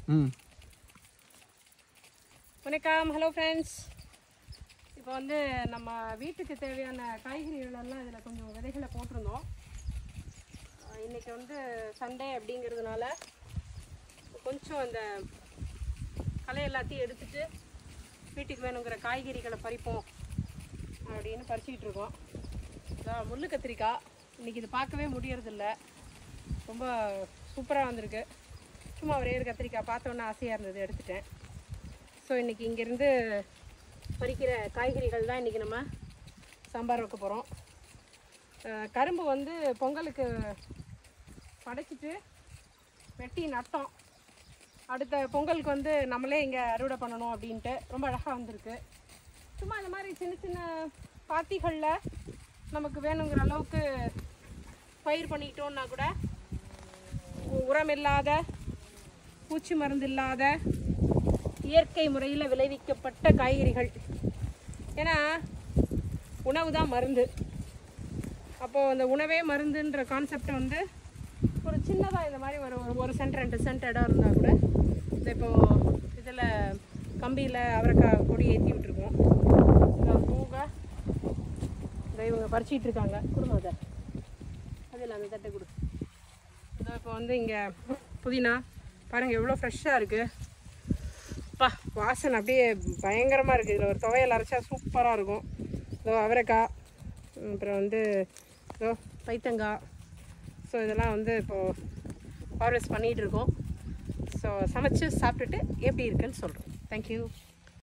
ம் வணக்கம் hello friends இப்போ வந்து நம்ம வீட்டுக்கு தேவையான காய்கறிகள் எல்லாம் இதில் கொஞ்சம் விதைகளை போட்டிருந்தோம் அஹ் இன்னைக்கு வந்து சண்டே அப்படிங்கிறதுனால கொஞ்சம் அந்த களை எல்லாத்தையும் எடுத்துட்டு வீட்டுக்கு வேணுங்கிற காய்கறிகளை பறிப்போம் அப்படின்னு பறிச்சிக்கிட்டு இருக்கோம் இதான் முள்ளு கத்திரிக்காய் இன்னைக்கு இது பார்க்கவே முடியறதில்ல ரொம்ப சூப்பராக வந்திருக்கு சும்மா ஒரே ஒரு கத்திரிக்காய் பார்த்தோன்னே ஆசையாக இருந்தது எடுத்துட்டேன் ஸோ இன்றைக்கி இங்கேருந்து பறிக்கிற காய்கறிகள் தான் இன்றைக்கி நம்ம சாம்பார் வைக்க போகிறோம் கரும்பு வந்து பொங்கலுக்கு படைச்சிட்டு வெட்டி நட்டோம் அடுத்த பொங்கலுக்கு வந்து நம்மளே இங்கே அறுவடை பண்ணணும் அப்படின்ட்டு ரொம்ப அழகாக வந்திருக்கு சும்மா இந்த மாதிரி சின்ன சின்ன பாத்திகளில் நமக்கு வேணுங்கிற அளவுக்கு பயிர் பண்ணிக்கிட்டோம்னா கூட உ- உரம் இல்லாத பூச்சி மருந்து இல்லாத இயற்கை முறையில் விளைவிக்கப்பட்ட காய்கறிகள் ஏன்னா உணவு தான் மருந்து அப்போது அந்த உணவே மருந்துன்ற கான்செப்டை வந்து ஒரு சின்னதாக இந்த மாதிரி ஒரு ஒரு- ஒரு சென்ட் ரெண்டு சென்ட் இடம் இருந்தால் கூட இந்த இப்போ இதில் கம்பியில் அவரைக்காய் கொடி ஏற்றி விட்டுருக்கோம் இது போக இதை இவங்க பறிச்சிட்டு இருக்காங்க கொடுங்க அதை அதில் அந்த தட்டை கொடு இதோ இப்போ வந்து இங்கே புதினா பாருங்கள் எவ்வளோ ஃப்ரெஷ்ஷாக இருக்குது அப்பா வாசனை அப்படியே பயங்கரமாக இருக்குது இதில் ஒரு துவையல் அரைச்சா சூப்பராக இருக்கும் இதோ அவரைக்காய் உம், அப்புறம் வந்து இதோ பைத்தங்காய் ஸோ இதெல்லாம் வந்து இப்போது ஹார்வெஸ்ட் பண்ணிகிட்டு இருக்கோம் ஸோ சமைச்சு சாப்பிட்டுட்டு எப்படி இருக்குன்னு சொல்கிறோம் தேங்க்யூ